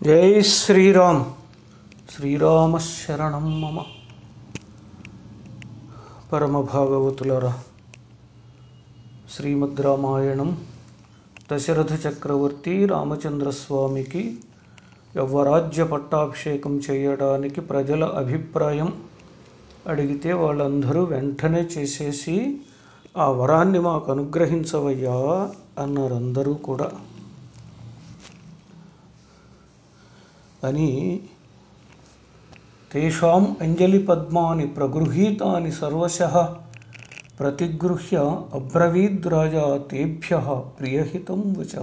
జై శ్రీరామ్ శ్రీరామ శరణం మమ పరమ భాగవతులరా శ్రీమద్ రామాయణం దశరథ చక్రవర్తి రామచంద్రస్వామికి యవ్వరాజ్య పట్టాభిషేకం చేయడానికి ప్రజల అభిప్రాయం అడిగితే వాళ్ళందరూ వెంటనే చేసేసి ఆ వరాన్ని మాకు అనుగ్రహించవయ్యా అన్నారు అందరూ కూడా అని తేషాం అంజలి పద్మాని ప్రగృహీతాని సర్వశః ప్రతిగృహ్య అబ్రవీద్ రాజా తేభ్య ప్రియహితం వచ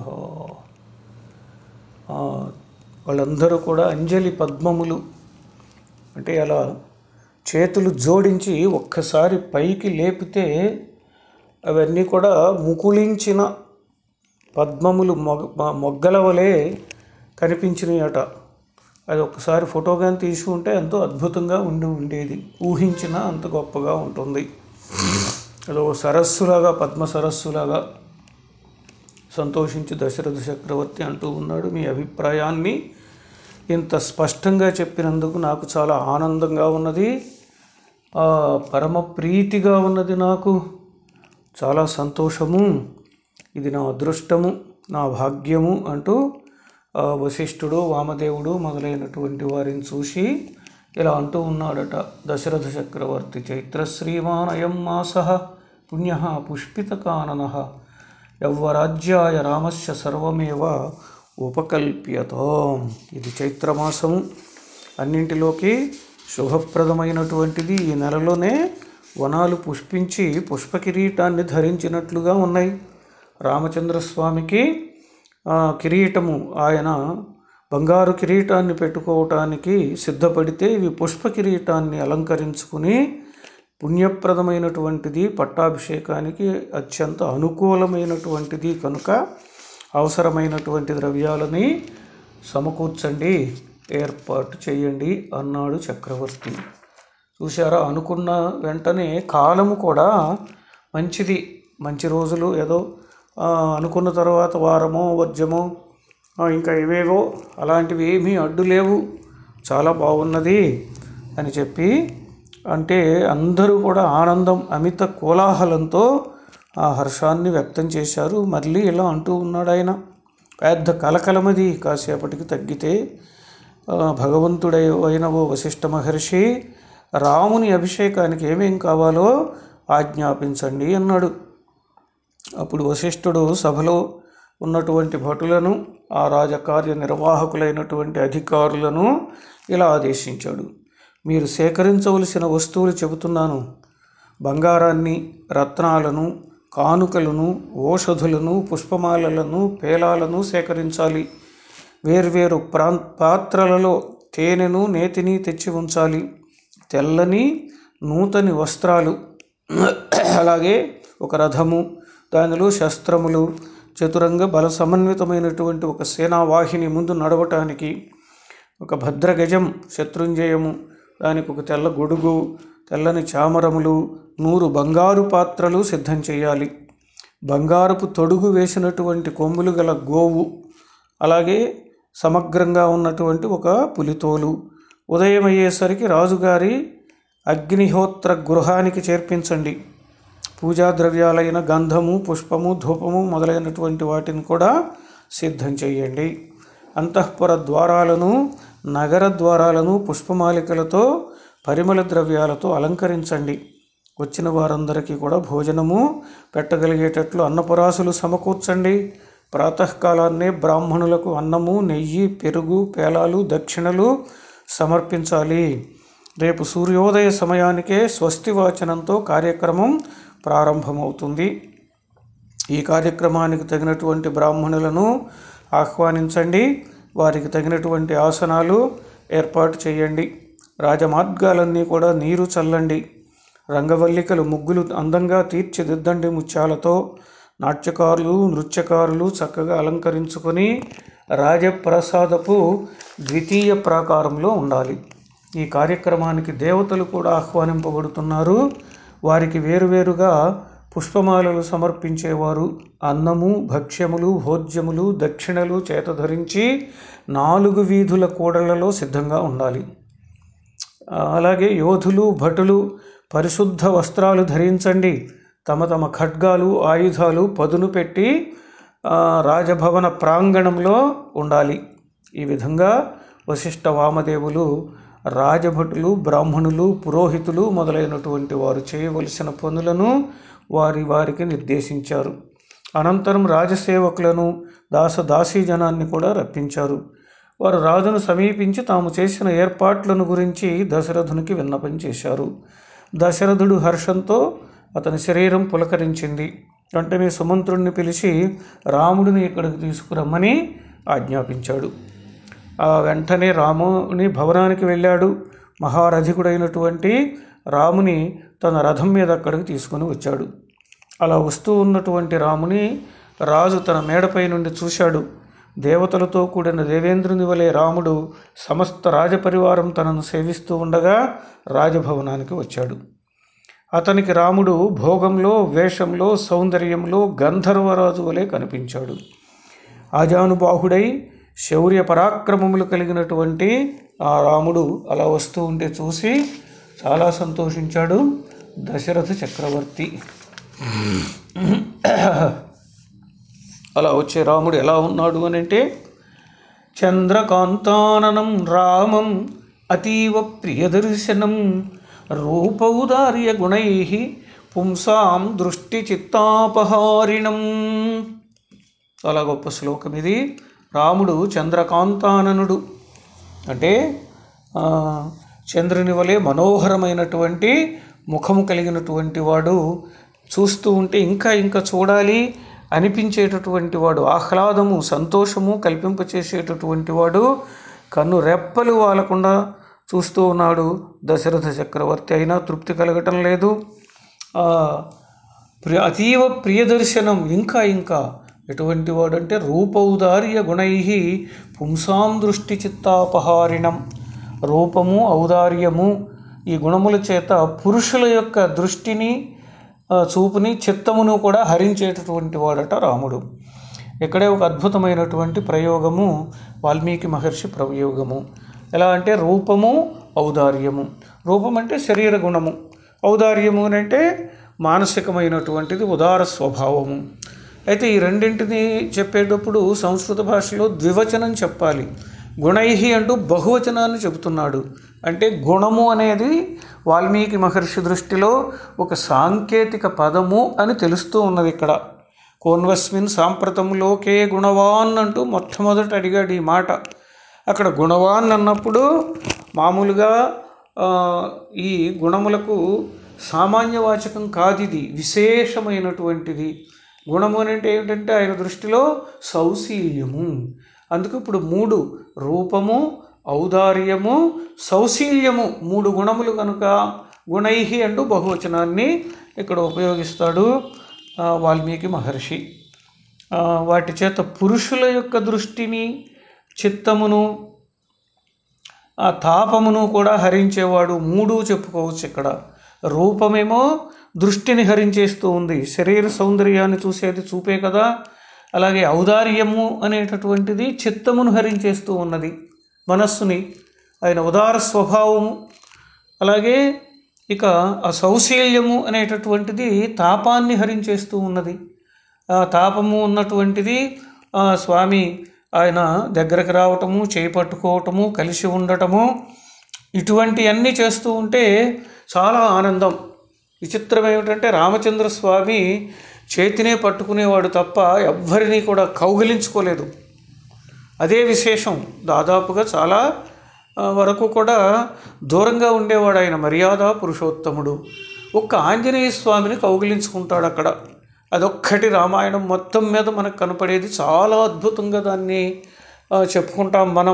వాళ్ళందరూ కూడా అంజలి పద్మములు అంటే అలా చేతులు జోడించి ఒక్కసారి పైకి లేపితే అవన్నీ కూడా ముకుళించిన పద్మములు మొగ మొగ్గల వలె కనిపించినాయట అది ఒక్కసారి ఫోటో కానీ తీసుకుంటే ఎంతో అద్భుతంగా ఉండి ఉండేది ఊహించిన అంత గొప్పగా ఉంటుంది అది ఒక సరస్సులాగా పద్మ సరస్సులాగా సంతోషించి దశరథ చక్రవర్తి అంటూ ఉన్నాడు మీ అభిప్రాయాన్ని ఇంత స్పష్టంగా చెప్పినందుకు నాకు చాలా ఆనందంగా ఉన్నది ఆ, పరమ ప్రీతిగా ఉన్నది నాకు చాలా సంతోషము ఇది నా అదృష్టము నా భాగ్యము అంటూ ఆ, వశిష్ఠుడు వామదేవుడు మొదలైనటువంటి వారిని చూసి ఇలా అంటూ ఉన్నాడట దశరథ చక్రవర్తి చైత్రశ్రీమానయం మాస పుణ్య పుష్పితకానన యవ్వరాజ్యాయ రామస్య సర్వమేవ ఉపకల్ప్యతాం ఇది చైత్రమాసము అన్నింటిలోకి శుభప్రదమైనటువంటిది ఈ నెలలోనే వనాలు పుష్పించి పుష్ప కిరీటాన్ని ధరించినట్లుగా ఉన్నాయి రామచంద్రస్వామికి ఆ, కిరీటము ఆయన బంగారు కిరీటాన్ని పెట్టుకోవటానికి సిద్ధపడితే ఇవి పుష్ప కిరీటాన్ని అలంకరించుకుని పుణ్యప్రదమైనటువంటిది పట్టాభిషేకానికి అత్యంత అనుకూలమైనటువంటిది కనుక అవసరమైనటువంటి ద్రవ్యాలని సమకూర్చండి ఏర్పాటు చేయండి అన్నాడు చక్రవర్తి చూశారా అనుకున్న వెంటనే కాలము కూడా మంచిది మంచి రోజులు ఏదో ఆ, అనుకున్న తర్వాత వారమో వర్జమో ఆ, ఇంకా ఏవేవో అలాంటివి ఏమీ అడ్డు లేవు చాలా బాగున్నది అని చెప్పి అంటే అందరూ కూడా ఆనందం అమిత కోలాహలంతో ఆ హర్షాన్ని వ్యక్తం చేశారు మళ్ళీ ఇలా అంటూ ఉన్నాడు ఆయన పెద్ద కలకలమది కాసేపటికి తగ్గితే ఆ, భగవంతుడై అయిన ఓ వశిష్ఠ మహర్షి రాముని అభిషేకానికి ఏమేం కావాలో ఆజ్ఞాపించండి అన్నాడు అప్పుడు వశిష్ఠుడు సభలో ఉన్నటువంటి భటులను ఆ రాజకార్య నిర్వాహకులైనటువంటి అధికారులను ఇలా ఆదేశించాడు మీరు సేకరించవలసిన వస్తువులు చెబుతున్నాను బంగారాన్ని రత్నాలను కానుకలను ఓషధులను పుష్పమాలలను పేలాలను సేకరించాలి వేర్వేరు ప్రాం పాత్రలలో తేనెను నేతిని తెచ్చి ఉంచాలి తెల్లని నూతని వస్త్రాలు అలాగే ఒక రథము దానిలో శస్త్రములు చతురంగ బల సమన్వితమైనటువంటి ఒక సేనావాహిని ముందు నడవటానికి ఒక భద్రగజం శత్రుంజయము దానికి ఒక తెల్ల గొడుగు తెల్లని చామరములు నూరు బంగారు పాత్రలు సిద్ధం చేయాలి బంగారపు తొడుగు వేసినటువంటి కొమ్ములు గల గోవు అలాగే సమగ్రంగా ఉన్నటువంటి ఒక పులితోలు ఉదయం అయ్యేసరికి రాజుగారి అగ్నిహోత్ర గృహానికి చేర్పించండి పూజా ద్రవ్యాలైన గంధము పుష్పము ధూపము మొదలైనటువంటి వాటిని కూడా సిద్ధం చేయండి అంతఃపుర ద్వారాలను నగర ద్వారాలను పుష్పమాలికలతో పరిమళ ద్రవ్యాలతో అలంకరించండి వచ్చిన వారందరికీ కూడా భోజనము పెట్టగలిగేటట్లు అన్నపురాసులు సమకూర్చండి ప్రాతకాలాన్నే బ్రాహ్మణులకు అన్నము నెయ్యి పెరుగు పేలాలు దక్షిణలు సమర్పించాలి రేపు సూర్యోదయ సమయానికే స్వస్తి వాచనంతో కార్యక్రమం ప్రారంభమవుతుంది ఈ కార్యక్రమానికి తగినటువంటి బ్రాహ్మణులను ఆహ్వానించండి వారికి తగినటువంటి ఆసనాలు ఏర్పాటు చేయండి రాజమార్గాలన్నీ కూడా నీరు చల్లండి రంగవల్లికలు ముగ్గులు అందంగా తీర్చిదిద్దండి ముత్యాలతో నాట్యకారులు నృత్యకారులు చక్కగా అలంకరించుకొని రాజప్రసాదపు ద్వితీయ ప్రాకారంలో ఉండాలి ఈ కార్యక్రమానికి దేవతలు కూడా ఆహ్వానింపబడుతున్నారు వారికి వేరువేరుగా పుష్పమాలలు సమర్పించేవారు అన్నము భక్ష్యములు భోజ్యములు దక్షిణలు చేత ధరించి నాలుగు వీధుల కూడళ్లలో సిద్ధంగా ఉండాలి అలాగే యోధులు భటులు పరిశుద్ధ వస్త్రాలు ధరించండి తమ తమ ఖడ్గాలు ఆయుధాలు పదును పెట్టి ఆ, రాజభవన ప్రాంగణంలో ఉండాలి ఈ విధంగా వశిష్ఠ వామదేవులు రాజభటులు బ్రాహ్మణులు పురోహితులు మొదలైనటువంటి వారు చేయవలసిన పనులను వారి వారికి నిర్దేశించారు అనంతరం రాజసేవకులను దాస దాసీ జనాన్ని కూడా రప్పించారు వారు రాజును సమీపించి తాము చేసిన ఏర్పాట్లను గురించి దశరథునికి విన్నపం చేశారు దశరథుడు హర్షంతో అతని శరీరం పులకరించింది వెంటనే సుమంత్రుడిని పిలిచి రాముడిని ఇక్కడికి తీసుకురమ్మని ఆజ్ఞాపించాడు ఆ వెంటనే రాముని భవనానికి వెళ్ళాడు మహారథికుడైనటువంటి రాముని తన రథం మీద అక్కడికి తీసుకొని వచ్చాడు అలా వస్తూ ఉన్నటువంటి రాముని రాజు తన మేడపై నుండి చూశాడు దేవతలతో కూడిన దేవేంద్రుని వలె రాముడు సమస్త రాజపరివారం తనను సేవిస్తూ ఉండగా రాజభవనానికి వచ్చాడు అతనికి రాముడు భోగంలో వేషంలో సౌందర్యంలో గంధర్వరాజు వలె కనిపించాడు ఆజానుబాహుడై శౌర్య పరాక్రమములు కలిగినటువంటి ఆ రాముడు అలా వస్తూ ఉంటే చూసి చాలా సంతోషించాడు దశరథ చక్రవర్తి అలా వచ్చే రాముడు ఎలా ఉన్నాడు అని అంటే చంద్రకాంతాననం రామం అతీవ ప్రియదర్శనం రూపౌదార్య గుణై పుంసాం దృష్టి చిత్తాపహారిణం చాలా గొప్ప శ్లోకం ఇది రాముడు చంద్రకాంతాననుడు అంటే ఆ, చంద్రుని వలె మనోహరమైనటువంటి ముఖము కలిగినటువంటి వాడు చూస్తూ ఉంటే ఇంకా ఇంకా చూడాలి అనిపించేటటువంటి వాడు ఆహ్లాదము సంతోషము కల్పింపచేసేటటువంటి వాడు కన్ను రెప్పలు వాలకుండా చూస్తూ ఉన్నాడు దశరథ చక్రవర్తి అయినా తృప్తి కలగటం లేదు ఆ, ప్రియ అతీవ ప్రియదర్శనం ఇంకా ఇంకా ఎటువంటి వాడంటే రూపౌదార్య గుణై పుంసాం దృష్టి చిత్తాపహారిణం రూపము ఔదార్యము ఈ గుణముల చేత పురుషుల యొక్క దృష్టిని ఆ, చూపుని చిత్తమును కూడా హరించేటటువంటి వాడట రాముడు ఇక్కడే ఒక అద్భుతమైనటువంటి ప్రయోగము వాల్మీకి మహర్షి ప్రయోగము ఎలా అంటే రూపము ఔదార్యము రూపం అంటే శరీర గుణము ఔదార్యము అని అంటే మానసికమైనటువంటిది ఉదార స్వభావము అయితే ఈ రెండింటిని చెప్పేటప్పుడు సంస్కృత భాషలో ద్వివచనం చెప్పాలి గుణై అంటూ బహువచనాన్ని చెబుతున్నాడు అంటే గుణము అనేది వాల్మీకి మహర్షి దృష్టిలో ఒక సాంకేతిక పదము అని తెలుస్తూ ఉన్నది ఇక్కడ కోన్వస్మిన్ సాంప్రతం లోకే గుణవాన్ అంటూ మొట్టమొదట అడిగాడు ఈ మాట అక్కడ గుణవాన్ అన్నప్పుడు మామూలుగా ఆ, ఈ గుణములకు సామాన్యవాచకం కాదు ఇది విశేషమైనటువంటిది గుణము అని అంటే ఏమిటంటే ఆయన దృష్టిలో సౌశీల్యము అందుకు ఇప్పుడు మూడు రూపము ఔదార్యము సౌశీల్యము మూడు గుణములు కనుక గుణై అంటూ బహువచనాన్ని ఇక్కడ ఉపయోగిస్తాడు ఆ, వాల్మీకి మహర్షి ఆ, వాటి చేత పురుషుల యొక్క దృష్టిని చిత్తమును ఆ తాపమును కూడా హరించేవాడు మూడు చెప్పుకోవచ్చు ఇక్కడ రూపమేమో దృష్టిని హరించేస్తూ ఉంది శరీర సౌందర్యాన్ని చూసేది చూపే కదా అలాగే ఔదార్యము అనేటటువంటిది చిత్తమును హరించేస్తూ ఉన్నది మనస్సుని ఆయన ఉదార స్వభావము అలాగే ఇక ఆ సౌశీల్యము అనేటటువంటిది తాపాన్ని హరించేస్తూ ఉన్నది ఆ తాపము ఉన్నటువంటిది ఆ స్వామి ఆయన దగ్గరకు రావటము చేయి పట్టుకోవటము కలిసి ఉండటము ఇటువంటివన్నీ చేస్తూ ఉంటే చాలా ఆనందం విచిత్రం ఏమిటంటే రామచంద్ర స్వామి చేతినే పట్టుకునేవాడు తప్ప ఎవ్వరినీ కూడా కౌగిలించుకోలేదు అదే విశేషం దాదాపుగా చాలా ఆ, వరకు కూడా దూరంగా ఉండేవాడు ఆయన మర్యాద పురుషోత్తముడు ఒక్క ఆంజనేయ స్వామిని కౌగిలించుకుంటాడు అక్కడ అదొక్కటి రామాయణం మొత్తం మీద మనకు కనపడేది చాలా అద్భుతంగా దాన్ని ఆ, చెప్పుకుంటాం మనం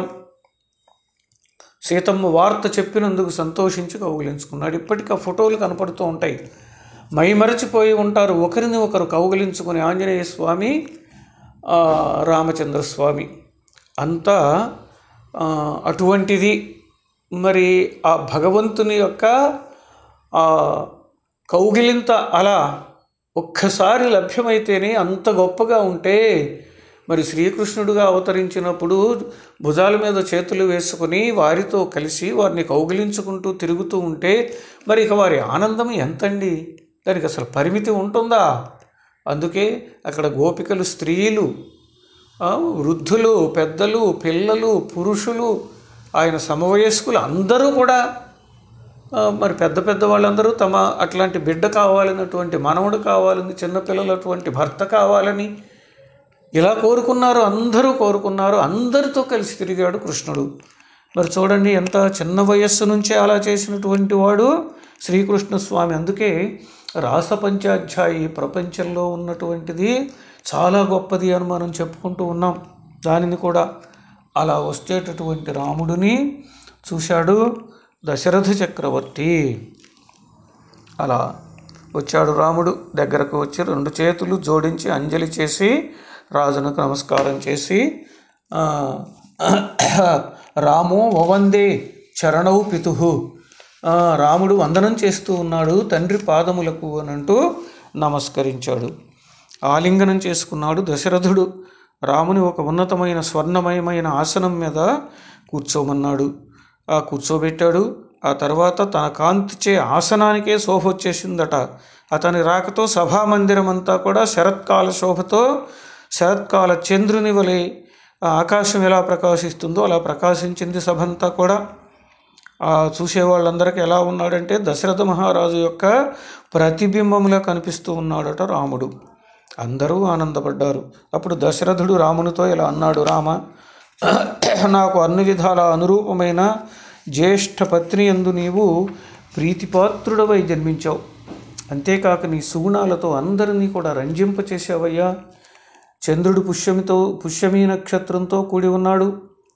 సీతమ్మ వార్త చెప్పినందుకు సంతోషించి కౌగిలించుకున్నాడు ఇప్పటికీ ఆ ఫోటోలు కనపడుతూ ఉంటాయి మైమరచిపోయి ఉంటారు ఒకరిని ఒకరు కౌగిలించుకుని ఆంజనేయ స్వామి ఆ, రామచంద్ర స్వామి అంతా ఆ, అటువంటిది మరి ఆ భగవంతుని యొక్క ఆ కౌగిలింత అలా ఒక్కసారి లభ్యమైతేనే అంత గొప్పగా ఉంటే మరి శ్రీకృష్ణుడుగా అవతరించినప్పుడు భుజాల మీద చేతులు వేసుకుని వారితో కలిసి వారిని కౌగిలించుకుంటూ తిరుగుతూ ఉంటే మరి ఇక వారి ఆనందం ఎంతండి దానికి అసలు పరిమితి ఉంటుందా అందుకే అక్కడ గోపికలు స్త్రీలు ఆ, వృద్ధులు పెద్దలు పిల్లలు పురుషులు ఆయన సమవయస్కులు అందరూ కూడా ఆ, మరి పెద్ద పెద్ద వాళ్ళందరూ తమ అట్లాంటి బిడ్డ కావాలన్నటువంటి మనవడు కావాలని చిన్నపిల్లలు అటువంటి భర్త కావాలని ఇలా కోరుకున్నారు అందరూ కోరుకున్నారు అందరితో కలిసి తిరిగాడు కృష్ణుడు మరి చూడండి ఎంత చిన్న వయస్సు నుంచే అలా చేసినటువంటి వాడు శ్రీకృష్ణ స్వామి అందుకే రాస పంచాధ్యాయి ప్రపంచంలో ఉన్నటువంటిది చాలా గొప్పది అని మనం చెప్పుకుంటూ ఉన్నాం దానిని కూడా అలా వచ్చేటటువంటి రాముడిని చూశాడు దశరథ చక్రవర్తి అలా వచ్చాడు రాముడు దగ్గరకు వచ్చి రెండు చేతులు జోడించి అంజలి చేసి రాజునకు నమస్కారం చేసి ఆ, రామో వవందే చరణౌ పితు రాముడు వందనం చేస్తూ ఉన్నాడు తండ్రి పాదములకు అని అంటూ నమస్కరించాడు ఆలింగనం చేసుకున్నాడు దశరథుడు రాముని ఒక ఉన్నతమైన స్వర్ణమయమైన ఆసనం మీద కూర్చోమన్నాడు ఆ కూర్చోబెట్టాడు ఆ తర్వాత తన కాంతిచే ఆసనానికే శోభ వచ్చేసిందట అతని రాకతో సభామందిరం అంతా కూడా శరత్కాల శోభతో శరత్కాల చంద్రుని వలె ఆ ఆకాశం ఎలా ప్రకాశిస్తుందో అలా ప్రకాశించింది సభ అంతా కూడా ఆ చూసేవాళ్ళందరికీ ఎలా ఉన్నాడంటే దశరథ మహారాజు యొక్క ప్రతిబింబములా కనిపిస్తూ ఉన్నాడట రాముడు అందరూ ఆనందపడ్డారు అప్పుడు దశరథుడు రామునితో ఇలా అన్నాడు రామ నాకు అన్ని విధాల అనురూపమైన జ్యేష్ఠ పత్ని ఎందు నీవు ప్రీతిపాత్రుడవై జన్మించావు అంతేకాక నీ సుగుణాలతో అందరినీ కూడా రంజింపచేసావయ్యా చంద్రుడు పుష్యమితో పుష్యమీ నక్షత్రంతో కూడి ఉన్నాడు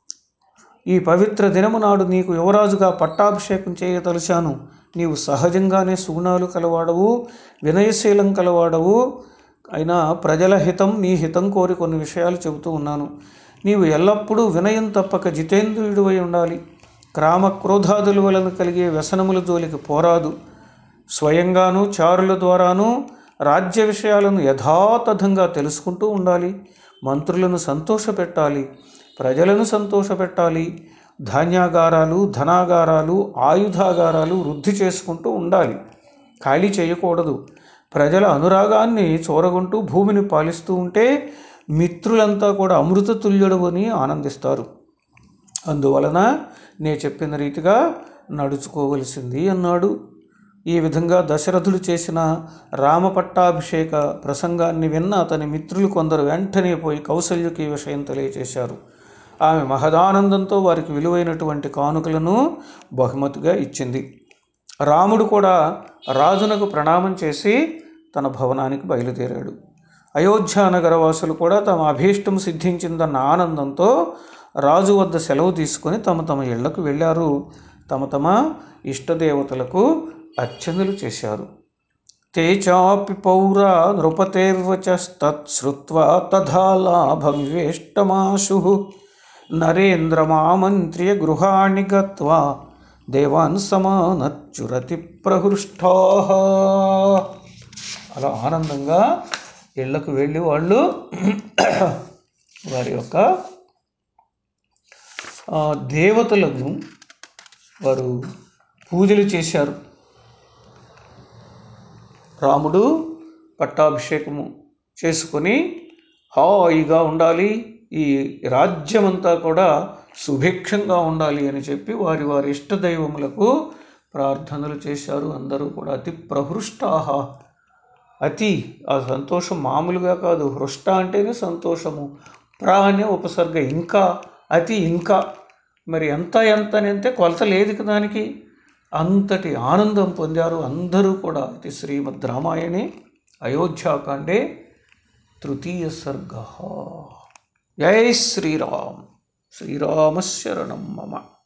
ఈ పవిత్ర దినము నాడు నీకు యువరాజుగా పట్టాభిషేకం చేయతలిచాను నీవు సహజంగానే సుగుణాలు కలవాడవు వినయశీలం కలవాడవు అయినా ప్రజల హితం నీ హితం కోరి కొన్ని విషయాలు చెబుతూ ఉన్నాను నీవు ఎల్లప్పుడూ వినయం తప్పక జితేంద్రియుడివై ఉండాలి క్రామ క్రోధాదుల వలన కలిగే వ్యసనముల జోలికి పోరాదు స్వయంగాను చారుల ద్వారాను రాజ్య విషయాలను యథాతథంగా తెలుసుకుంటూ ఉండాలి మంత్రులను సంతోషపెట్టాలి ప్రజలను సంతోషపెట్టాలి ధాన్యాగారాలు ధనాగారాలు ఆయుధాగారాలు వృద్ధి చేసుకుంటూ ఉండాలి ఖాళీ చేయకూడదు ప్రజల అనురాగాన్ని చూరగొంటూ భూమిని పాలిస్తూ ఉంటే మిత్రులంతా కూడా అమృత తుల్యుడు అని ఆనందిస్తారు అందువలన నే చెప్పిన రీతిగా నడుచుకోవలసింది అన్నాడు ఈ విధంగా దశరథుడు చేసిన రామ పట్టాభిషేక ప్రసంగాన్ని విన్న అతని మిత్రులు కొందరు వెంటనే పోయి కౌసల్యకి ఈ విషయం తెలియచేశారు ఆమె మహదానందంతో వారికి విలువైనటువంటి కానుకలను బహుమతిగా ఇచ్చింది రాముడు కూడా రాజునకు ప్రణామం చేసి తన భవనానికి బయలుదేరాడు అయోధ్య నగరవాసులు కూడా తమ అభీష్టం సిద్ధించిందన్న ఆనందంతో రాజు వద్ద సెలవు తీసుకొని తమ తమ ఇళ్లకు వెళ్ళారు తమ తమ ఇష్టదేవతలకు అర్చనలు చేశారు తే చాపి పౌరా నృపతేర్వచస్తత్శ్రుత్వా తథా లాభవివేష్టమాశు నరేంద్రమామంత్ర్య గృహాణి గత్వా దేవాన్ సమానచ్చురతి ప్రహృష్టా అలా ఆనందంగా ఇళ్లకు వెళ్ళి వాళ్ళు వారి యొక్క ఆ, దేవతలను వారు పూజలు చేశారు రాముడు పట్టాభిషేకము చేసుకొని హాయిగా ఉండాలి ఈ రాజ్యమంతా కూడా సుభిక్షంగా ఉండాలి అని చెప్పి వారి వారి ఇష్టదైవములకు ప్రార్థనలు చేశారు అందరూ కూడా అతి ప్రహృష్టాహ అతి ఆ సంతోషం మామూలుగా కాదు హృష్ట అంటేనే సంతోషము ప్రా అనే ఉపసర్గ ఇంకా అతి ఇంకా మరి ఎంత ఎంత అని అంటే కొలత లేదు ఇక దానికి అంతటి ఆనందం పొందారు అందరూ కూడా ఇది శ్రీమద్ రామాయణే అయోధ్యాకాండే తృతీయ సర్గ జై శ్రీరామ్ శ్రీరామశరణం మమ